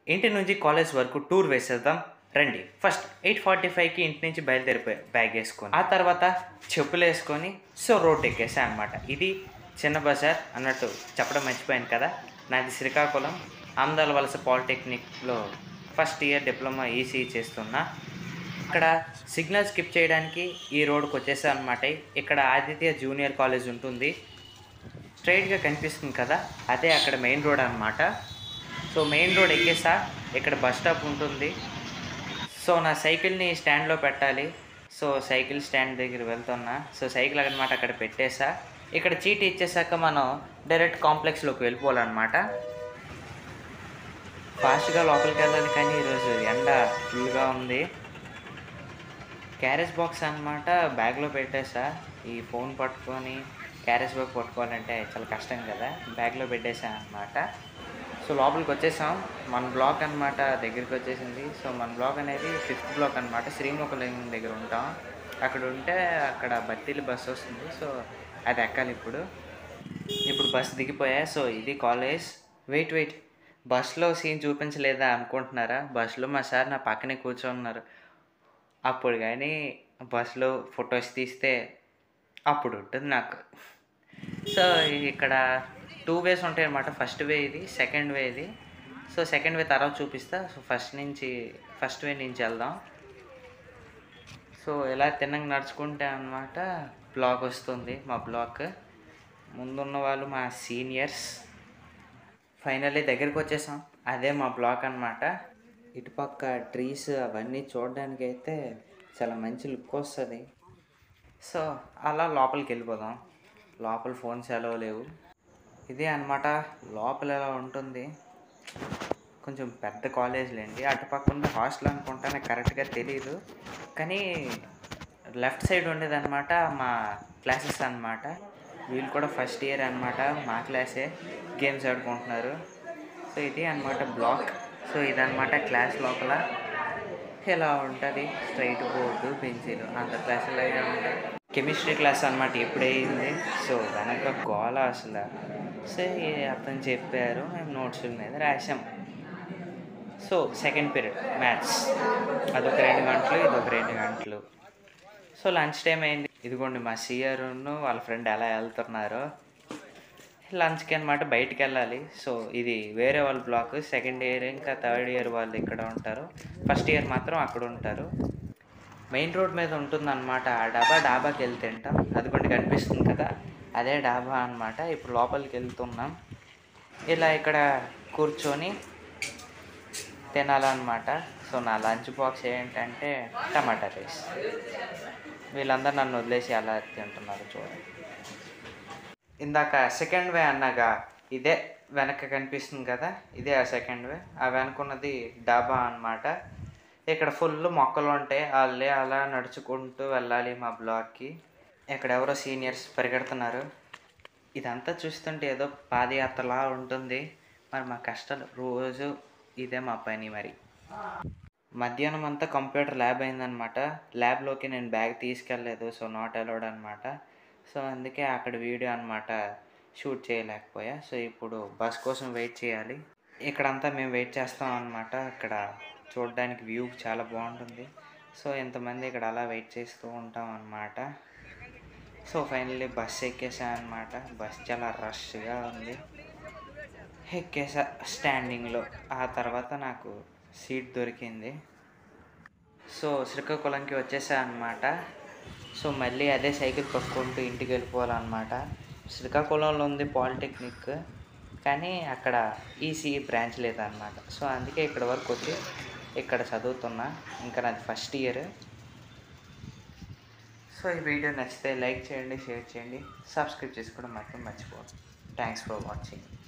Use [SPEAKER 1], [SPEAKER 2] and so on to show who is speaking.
[SPEAKER 1] ఇంటి నుంచి కాలేజ్ వరకు టూర్ వేసేద్దాం రండి ఫస్ట్ ఎయిట్ ఫార్టీ ఫైవ్కి ఇంటి నుంచి బయలుదేరిపోయి బ్యాగ్ వేసుకొని ఆ తర్వాత చెప్పులు వేసుకొని సో రోడ్ ఎక్కేసా అనమాట ఇది చిన్న బజార్ అన్నట్టు చెప్పడం మర్చిపోయాను కదా నాది శ్రీకాకుళం ఆమదాల వలస పాలిటెక్నిక్లో ఫస్ట్ ఇయర్ డిప్లొమా ఈసీ చేస్తున్నా ఇక్కడ సిగ్నల్ స్కిప్ చేయడానికి ఈ రోడ్కి వచ్చేసా అనమాట ఇక్కడ ఆదిత్య జూనియర్ కాలేజ్ ఉంటుంది స్ట్రైట్గా కనిపిస్తుంది కదా అదే అక్కడ మెయిన్ రోడ్ అనమాట సో మెయిన్ రోడ్ ఎక్కేసా ఇక్కడ బస్ స్టాప్ ఉంటుంది సో నా సైకిల్ని స్టాండ్లో పెట్టాలి సో సైకిల్ స్టాండ్ దగ్గర వెళ్తున్నా సో సైకిల్ అనమాట అక్కడ పెట్టేసా ఇక్కడ చీటీ ఇచ్చేసాక మనం డైరెక్ట్ కాంప్లెక్స్లోకి వెళ్ళిపోవాలన్నమాట ఫాస్ట్గా లోపలికి వెళ్ళాలి కానీ ఈరోజు ఎండ ఫుల్గా ఉంది క్యారేజ్ బాక్స్ అనమాట బ్యాగ్లో పెట్టేసా ఈ ఫోన్ పట్టుకొని క్యారేజ్ బాగ్ పట్టుకోవాలంటే చాలా కష్టం కదా బ్యాగ్లో పెట్టేసా అనమాట సో లోపలికి వచ్చేసాం మన బ్లాక్ అనమాట దగ్గరికి వచ్చేసింది సో మన బ్లాక్ అనేది ఫిఫ్త్ బ్లాక్ అనమాట శ్రీముఖలింగం దగ్గర ఉంటాం అక్కడ ఉంటే అక్కడ బత్తీలు బస్ వస్తుంది సో అది ఎక్కాలి ఇప్పుడు ఇప్పుడు బస్ దిగిపోయా సో ఇది కాలేజ్ వెయిట్ వెయిట్ బస్లో సీన్ చూపించలేదా అనుకుంటున్నారా బస్సులో మా సార్ నా పక్కనే కూర్చోన్నారు అప్పుడు కానీ బస్సులో ఫొటోస్ తీస్తే అప్పుడు ఉంటుంది నాకు సో ఇక్కడ టూ వేస్ ఉంటాయి అన్నమాట ఫస్ట్ వే ఇది సెకండ్ వే ఇది సో సెకండ్ వే తర్వాత చూపిస్తా సో ఫస్ట్ నుంచి ఫస్ట్ వే నుంచి వెళ్దాం సో ఇలా తిన్నగా నడుచుకుంటే అనమాట బ్లాక్ వస్తుంది మా బ్లాక్ ముందున్న వాళ్ళు మా సీనియర్స్ ఫైనల్లీ దగ్గరికి వచ్చేసాం అదే మా బ్లాక్ అనమాట ఇటుపక్క ట్రీస్ అవన్నీ చూడడానికి అయితే చాలా మంచి లుక్ వస్తుంది సో అలా లోపలికి వెళ్ళిపోదాం లోపల ఫోన్స్ ఎలా లేవు ఇదే అనమాట లోపల ఎలా ఉంటుంది కొంచెం పెద్ద కాలేజ్లేండి అటుపక్క ఉంది హాస్టల్ అనుకుంటా నాకు కరెక్ట్గా తెలియదు కానీ లెఫ్ట్ సైడ్ ఉండేదన్నమాట మా క్లాసెస్ అన్నమాట వీళ్ళు కూడా ఫస్ట్ ఇయర్ అన్నమాట మా క్లాసే గేమ్స్ ఆడుకుంటున్నారు సో ఇది అన్నమాట బ్లాక్ సో ఇదన్నమాట క్లాస్ లోపల ఇలా ఉంటుంది స్ట్రైట్ బోర్డు బెంచీలు అంత క్లాసులు అయితే ఉంటాయి కెమిస్ట్రీ క్లాస్ అనమాట ఎప్పుడు అయింది సో వెనక గోల అసలు సో ఈ అతను చెప్పారు మేము నోట్స్ మీద రాసాం సో సెకండ్ పీరియడ్ మ్యాథ్స్ అదొక రెండు గంటలు ఇదొక రెండు గంటలు సో లంచ్ టైం అయింది ఇదిగోండి మా సిఆర్ను వాళ్ళ ఫ్రెండ్ ఎలా వెళ్తున్నారో లంచ్కి అనమాట బయటికి వెళ్ళాలి సో ఇది వేరే వాళ్ళ బ్లాక్ సెకండ్ ఇయర్ ఇంకా థర్డ్ ఇయర్ వాళ్ళు ఇక్కడ ఉంటారు ఫస్ట్ ఇయర్ మాత్రం అక్కడ ఉంటారు మెయిన్ రోడ్ మీద ఉంటుందన్నమాట ఆ డాబా డాబాకి వెళ్తుంటాం అదిగోండి కనిపిస్తుంది కదా అదే డాబా అన్నమాట ఇప్పుడు లోపలికి వెళ్తున్నాం ఇలా ఇక్కడ కూర్చొని తినాలన్నమాట సో నా లంచ్ బాక్స్ ఏంటంటే టమాటా రైస్ వీళ్ళందరూ నన్ను వదిలేసి అలా తింటున్నారు చూడండి ఇందాక సెకండ్ వే అన్నగా ఇదే వెనక కనిపిస్తుంది కదా ఇదే ఆ సెకండ్ వే ఆ వెనకున్నది డాబా అన్నమాట ఇక్కడ ఫుల్ మొక్కలు ఉంటాయి వాళ్ళే అలా నడుచుకుంటూ వెళ్ళాలి మా బ్లాక్కి ఇక్కడ ఎవరో సీనియర్స్ పరిగెడుతున్నారు ఇదంతా చూస్తుంటే ఏదో పాదయాత్రలా ఉంటుంది మరి మా కష్టాలు రోజు ఇదే మా పని మరి మధ్యాహ్నం అంతా కంప్యూటర్ ల్యాబ్ అయిందనమాట ల్యాబ్లోకి నేను బ్యాగ్ తీసుకెళ్ళలేదు సో నాట్ అలౌడ్ అనమాట సో అందుకే అక్కడ వీడియో అనమాట షూట్ చేయలేకపోయా సో ఇప్పుడు బస్ కోసం వెయిట్ చేయాలి ఇక్కడంతా మేము వెయిట్ చేస్తాం అనమాట ఇక్కడ చూడడానికి వ్యూ చాలా బాగుంటుంది సో ఎంతమంది ఇక్కడ అలా వెయిట్ చేస్తూ ఉంటాం అనమాట సో ఫైనల్లీ బస్ ఎక్కేసా అనమాట బస్ చాలా రష్గా ఉంది ఎక్కేసా స్టాండింగ్లో ఆ తర్వాత నాకు సీట్ దొరికింది సో శ్రీకాకుళంకి వచ్చేసా అనమాట సో మళ్ళీ అదే సైకిల్ తొక్కుంటూ ఇంటికి వెళ్ళిపోవాలన్నమాట శ్రీకాకుళంలో ఉంది పాలిటెక్నిక్ కానీ అక్కడ ఈసీ బ్రాంచ్ లేదన్నమాట సో అందుకే ఇక్కడ వరకు వచ్చి ఇక్కడ చదువుతున్నా ఇంకా నాది ఫస్ట్ ఇయర్ సో ఈ వీడియో నచ్చితే లైక్ చేయండి షేర్ చేయండి సబ్స్క్రైబ్ చేసుకోవడం మాత్రం మర్చిపోవద్దు థ్యాంక్స్ ఫర్ వాచింగ్